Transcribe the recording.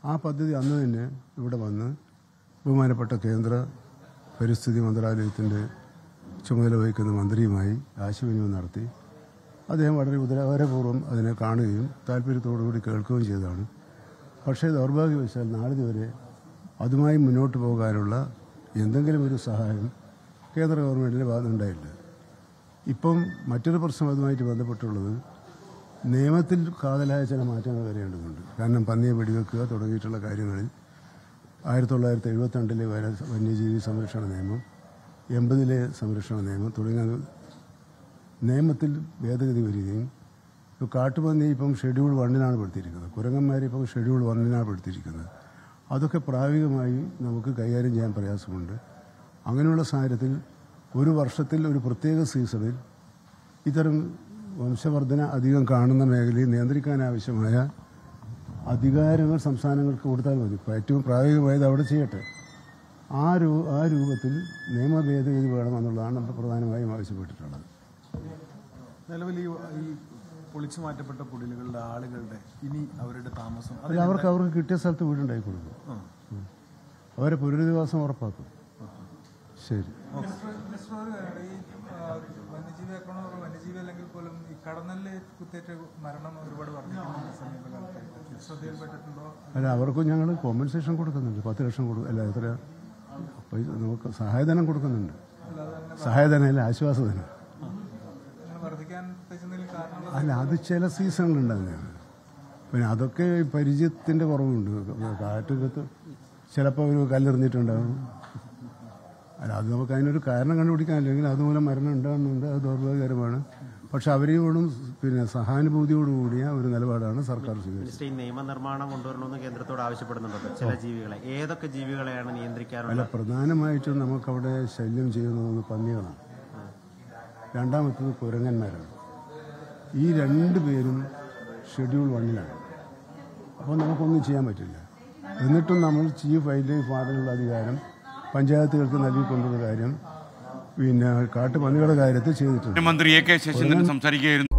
ആ പദ്ധതി അന്ന് തന്നെ ഇവിടെ വന്ന് ബഹുമാനപ്പെട്ട കേന്ദ്ര പരിസ്ഥിതി മന്ത്രാലയത്തിൻ്റെ ചുമതല വഹിക്കുന്ന മന്ത്രിയുമായി ആശയവിനിമയം നടത്തി അദ്ദേഹം വളരെ ഉദരപൂർവ്വം അതിനെ കാണുകയും താല്പര്യത്തോടുകൂടി കേൾക്കുകയും ചെയ്തതാണ് പക്ഷേ ദൗർഭാഗ്യവശാൽ നാളിതുവരെ അതുമായി മുന്നോട്ട് പോകാനുള്ള എന്തെങ്കിലും ഒരു സഹായം കേന്ദ്ര ഗവൺമെൻറ്റിൻ്റെ ഭാഗത്തുനിന്നുണ്ടായില്ല ഇപ്പം മറ്റൊരു പ്രശ്നം അതുമായിട്ട് ബന്ധപ്പെട്ടുള്ളത് നിയമത്തിൽ കാതലായ ചില മാറ്റങ്ങൾ വരേണ്ടതുണ്ട് കാരണം പന്നിയെ വെടിവെക്കുക തുടങ്ങിയിട്ടുള്ള കാര്യങ്ങളിൽ ആയിരത്തി തൊള്ളായിരത്തി എഴുപത്തിരണ്ടിലെ വന വന്യജീവി സംരക്ഷണ നിയമം എൺപതിലെ സംരക്ഷണ നിയമം തുടങ്ങിയ നിയമത്തിൽ ഭേദഗതി വരികയും ഇപ്പോൾ കാട്ടുപന്നി ഇപ്പം ഷെഡ്യൂൾ വണ്ണിനാണ് പെടുത്തിയിരിക്കുന്നത് കുരങ്ങന്മാരെ ഇപ്പം ഷെഡ്യൂൾ വണ്ണിനാണ് പെടുത്തിയിരിക്കുന്നത് അതൊക്കെ പ്രായോഗികമായി നമുക്ക് കൈകാര്യം ചെയ്യാൻ പ്രയാസമുണ്ട് അങ്ങനെയുള്ള സാഹചര്യത്തിൽ ഒരു വർഷത്തിൽ ഒരു പ്രത്യേക സീസണിൽ ഇത്തരം വംശവർധന അധികം കാണുന്ന മേഖലയിൽ നിയന്ത്രിക്കാൻ ആവശ്യമായ അധികാരങ്ങൾ സംസ്ഥാനങ്ങൾക്ക് കൊടുത്താൽ മതി ഇപ്പം ഏറ്റവും പ്രായോഗികമായത് അവിടെ ചെയ്യട്ടെ ആ രൂ ആ രൂപത്തിൽ നിയമ ഭേദഗതി വേണമെന്നുള്ളതാണ് നമ്മൾ പ്രധാനമായും ആവശ്യപ്പെട്ടിട്ടുള്ളത് നിലവിൽ ഈ ഈ പൊളിച്ചു മാറ്റപ്പെട്ട കുടിലുകളുടെ ആളുകളുടെ ഇനി അവരുടെ താമസം അത് അല്ല അവർക്ക് അവർക്ക് കിട്ടിയ സ്ഥലത്ത് വീടുണ്ടാക്കി കൊടുക്കും ആ. ഉം. അവരെ പുനരധിവാസം ഉറപ്പാക്കും ശരി മിസ്റ്റർ ഒരു കാര്യം, ഈ ആ, വന്യജീവി ആക്രമണം വന്യജീവി അല്ലെങ്കിൽ പോലും ഈ കടന്നലിൽ കുത്തേറ്റ മരണം ഒരുപാട് വർദ്ധിക്കുന്നുണ്ട് സമീപകാലത്തായിട്ട് ശ്രദ്ധയിൽപ്പെട്ടിട്ടുണ്ടോ അല്ല അവർക്കും ഞങ്ങൾ കോമ്പൻസേഷൻ കൊടുക്കുന്നുണ്ട് പത്ത് ലക്ഷം കൊടുക്കും അല്ല എത്ര പൈസ നമുക്ക് സഹായധനം കൊടുക്കുന്നുണ്ട് അല്ലാതെ തന്നെ സഹായധനം അല്ല ആശ്വാസധനം അങ്ങനെ വർദ്ധിക്കാൻ പ്രത്യേകിച്ച് എന്തെങ്കിലും കാരണമുള്ള അല്ല അത് ചില സീസണിലുണ്ടാകുന്നതാണ് പിന്നെ അതൊക്കെ പരിചയത്തിൻ്റെ കുറവുണ്ട് കാറ്റത്ത് ചിലപ്പോൾ ഒരു കല്ലെറിഞ്ഞിട്ടുണ്ടാകും അല്ല അത് നമുക്ക് അതിനൊരു കാരണം കണ്ടുപിടിക്കാൻ അല്ലെങ്കിൽ അതുമൂലം മരണം ഉണ്ടാകുന്നുണ്ട് അത് ദൗർഭാഗ്യകരമാണ് പക്ഷെ അവരെയോടും പിന്നെ സഹാനുഭൂതിയോടുകൂടിയ ഒരു നിലപാടാണ് സർക്കാർ സ്വീകരിച്ചത് മിനിസ്റ്റർ ഈ നിയമനിർമ്മാണം കൊണ്ടുവരണമെന്ന് കേന്ദ്രത്തോട് ആവശ്യപ്പെടുന്നുണ്ടല്ലോ ചില ജീവികളെ ഏതൊക്കെ ജീവികളെയാണ് നിയന്ത്രിക്കാറുള്ളത് അല്ല പ്രധാനമായിട്ടും നമുക്കവിടെ ശല്യം ചെയ്യുന്നത് പന്നികളാണ് രണ്ടാമത്തത് കുരങ്ങന്മാരാണ് ഈ രണ്ട് പേരും ഷെഡ്യൂൾ വണ്ണിലാണ് അപ്പോൾ നമുക്കൊന്നും ചെയ്യാൻ പറ്റില്ല എന്നിട്ടും നമ്മൾ ചീഫ് വൈൽഡ് ലൈഫ് വാർഡിനുള്ള അധികാരം പഞ്ചായത്തുകൾക്ക് നൽകിക്കൊണ്ടുള്ള കാര്യം പിന്നെ കാട്ടുപന്നികളുടെ കാര്യത്തിൽ ചെയ്തിട്ടുണ്ട് മന്ത്രി എ കെ ശശീന്ദ്രൻ സംസാരിക്കുകയായിരുന്നു